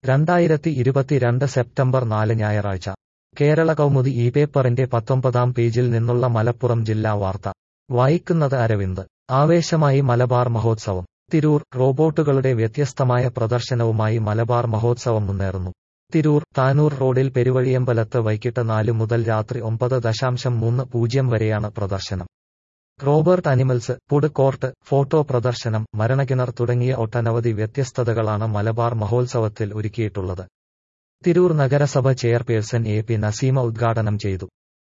രണ്ടായിരത്തി ഇരുപത്തിരണ്ട് സെപ്റ്റംബർ നാല് ഞായറാഴ്ച കേരള കൗമുദി ഈ പേപ്പറിന്റെ പത്തൊമ്പതാം പേജിൽ നിന്നുള്ള മലപ്പുറം ജില്ലാ വാർത്ത വായിക്കുന്നത് അരവിന്ദ് ആവേശമായി മലബാർ മഹോത്സവം തിരൂർ റോബോട്ടുകളുടെ വ്യത്യസ്തമായ പ്രദർശനവുമായി മലബാർ മഹോത്സവം മുന്നേറുന്നു തിരൂർ താനൂർ റോഡിൽ പെരുവഴിയമ്പലത്ത് വൈകിട്ട് നാല് മുതൽ രാത്രി ഒമ്പത് ദശാംശം മൂന്ന് പൂജ്യം വരെയാണ് പ്രദർശനം robot animals food court photo പ്രദർശനം മരണകിണർ തുടങ്ങിയ ഒട്ടനവധി വ്യത്യസ്തതകളാണ് മലബാർ മഹോത്സവത്തിൽ ഒരുക്കിയിട്ടുള്ളത് തിരൂർ നഗരസഭ ചെയർപേഴ്സൺ എ പി നസീമ ഉദ്ഘാടനം ചെയ്തു